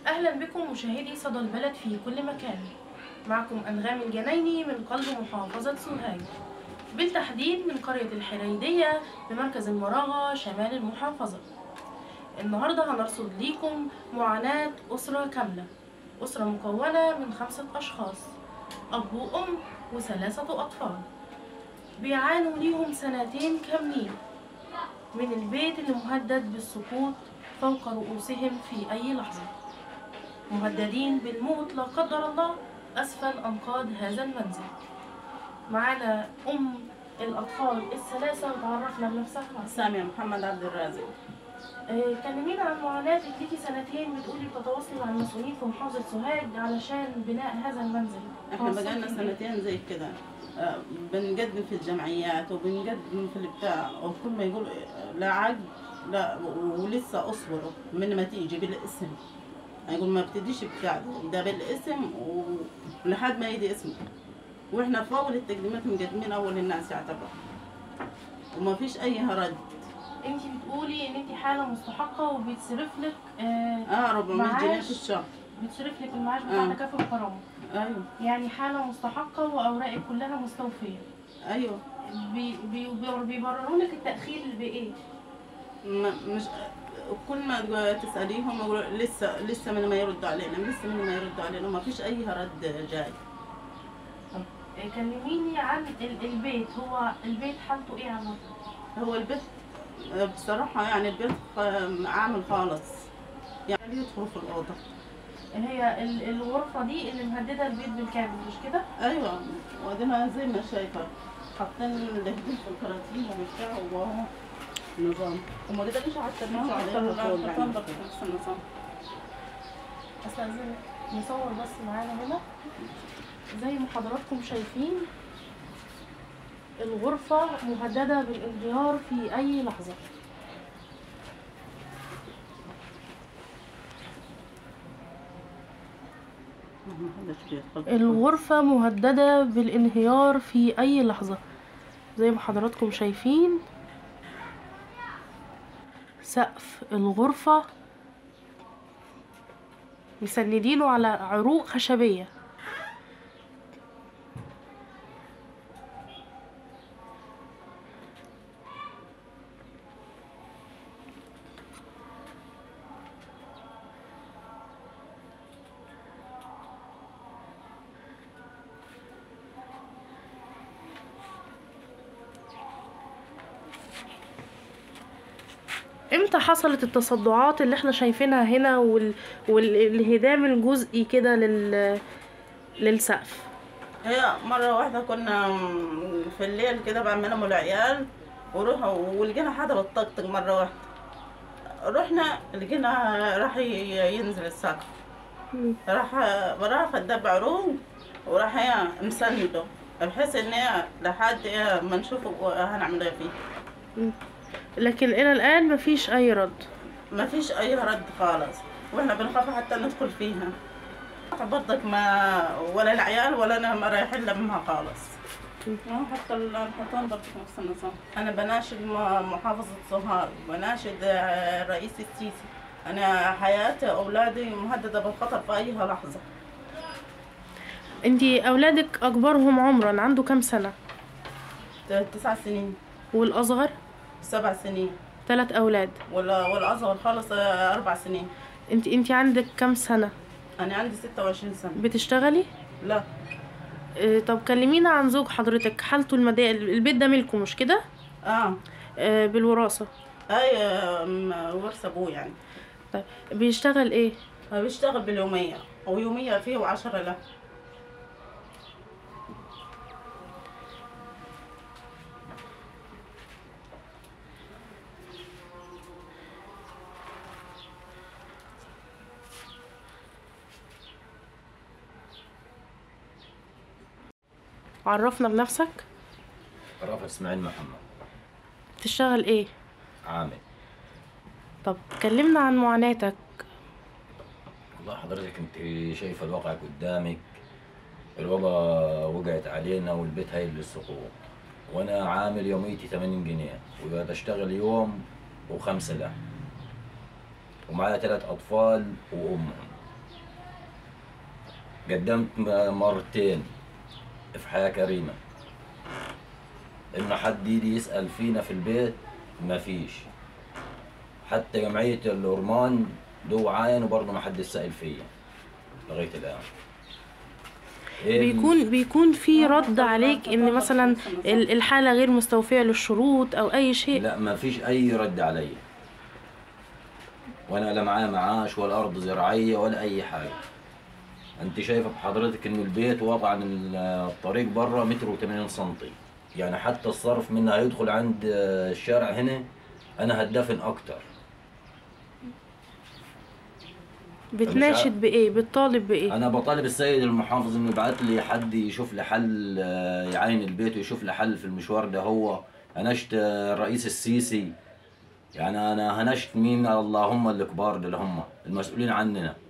أهلا بكم مشاهدي صدى البلد في كل مكان معكم أنغام الجنايني من قلب محافظة سوهاج بالتحديد من قرية الحريدية بمركز المراغة شمال المحافظة النهاردة هنرصد ليكم معاناة أسرة كاملة أسرة مكونة من خمسة أشخاص أب وأم وثلاثة أطفال بيعانوا ليهم سنتين كاملين من البيت اللي مهدد بالسقوط فوق رؤوسهم في أي لحظة مهددين بالموت لا قدر الله أسفل أنقاض هذا المنزل معانا أم الأطفال الثلاثة وتعرفنا بنفسها سامية محمد عبد الرازق آه، كلمينا عن معاناتك ليكي سنتين بتقولي بتتواصلي مع المسؤولين في محافظة سوهاج علشان بناء هذا المنزل احنا تواصلتي بقالنا بإيه؟ سنتين زي كده آه، بنقدم في الجمعيات وبنقدم في البتاع وكل ما يقول لا عقد لا و- ولسه اصبروا من ما تيجي بالاسم يقول ما بتديش بتاع ده بالاسم و- ولحد ما يجي اسمه واحنا في اول التقديمات مقدمين اول الناس يعتبر وما فيش اي رد انت بتقولي ان انت حالة مستحقة وبيتصرف لك آه اه 400 جنيه معاش. في الشهر بيتصرف لك المعاش بتاع آه. تكافل الكرامة ايوه يعني حالة مستحقة وأوراقك كلها مستوفية ايوه بي بي بي- بيبرروا لك التأخير بإيه؟ ما مش كل ما تسأليهم يقولوا لسه لسه من ما يردوا علينا لسه من ما يردوا علينا ما فيش أي رد جاي آه، كلميني عن ال- البيت هو البيت حالته إيه عامة؟ هو البيت بصراحة يعني البيت خ- عامل خالص يعني يدخلوا في الأوضة هي ال- الغرفة دي اللي مهددة البيت بالكامل مش كده؟ أيوة وادينا زي ما شايفة حاطين الهدوم في الكراتين وبتاع وهو نظام وما قدرنيش حتى نمشي عليها طول يعني نفس النظام استاذنك نصور بس معانا هنا زي ما حضراتكم شايفين الغرفة مهددة بالانهيار في أي لحظة ما حدش بيدخل الغرفة مهددة بالانهيار في أي لحظة زي ما حضراتكم شايفين سقف الغرفة مسندينه على عروق خشبية امتى حصلت التصدعات اللي احنا شايفينها هنا وال... والانهدام الجزئي كده لل... للسقف هي مرة واحدة كنا في الليل كده بعملهم العيال وروحوا ولقينا حدا بالطقطق مرة واحدة رحنا لقينا راح ي- ينزل السقف مم. راح راح خدها بعروق وراح هي مسنده بحيث ان هي لحد هي ما نشوفه هنعمل ايه فيه لكن الى الان مفيش اي رد ما فيش اي رد خالص واحنا بنخاف حتى ندخل فيها برضك ما ولا العيال ولا انا ما رايحين لمها خالص آه، حتى الحيطان برضك نفس النظام انا بناشد م- محافظة سوهاج بناشد آه، الرئيس السيسي انا حياة اولادي مهددة بالخطر في اي لحظة انتي اولادك اكبرهم عمرا عنده كام سنة ت- تسع سنين والاصغر سبع سنين ثلاث اولاد ولا والاصغر خالص آه، اربع سنين انتي انتي عندك كام سنة انا عندي 26 سنة بتشتغلي لا اه طب كلمينا عن زوج حضرتك حالته المادية البيت ده ملكه مش كده اه اه بالوراثة اي آم، ورث ابوه يعني طيب بيشتغل ايه هو بيشتغل باليومية ويومية فيه وعشرة له عرفنا بنفسك رافع اسماعيل محمد تشتغل ايه عامل طب كلمنا عن معاناتك والله حضرتك انت شايفه الواقع قدامك الوبا وقعت علينا والبيت هايل للسقوط وانا عامل يوميتي 80 جنيه وبشتغل يوم وخمسة لا ومعايا ثلاث اطفال وامهم قدمت م- مرتين في حياة كريمة إن حد يجي يسأل فينا في البيت ما فيش حتى جمعية الأورمان دو عاين وبرضه ما حد سأل فيا لغاية الآن إيه ال- بيكون بيكون في رد عليك ان مثلا ال- الحاله غير مستوفيه للشروط او اي شيء لا ما فيش اي رد عليا وانا لا معايا معاش ولا ارض زراعيه ولا اي حاجه انت شايفه بحضرتك ان البيت وضع عن ال- الطريق بره متر و80 سنتي يعني حتى الصرف منها هيدخل عند الشارع هنا انا هتدفن اكتر بتناشد بايه بتطالب بايه انا بطالب السيد المحافظ انه يبعت لي حد يشوف لي حل آه، يعاين البيت ويشوف لي حل في المشوار ده هو هنشت آه، الرئيس السيسي يعني انا هنشت مين اللهم الكبار اللي هم المسؤولين عننا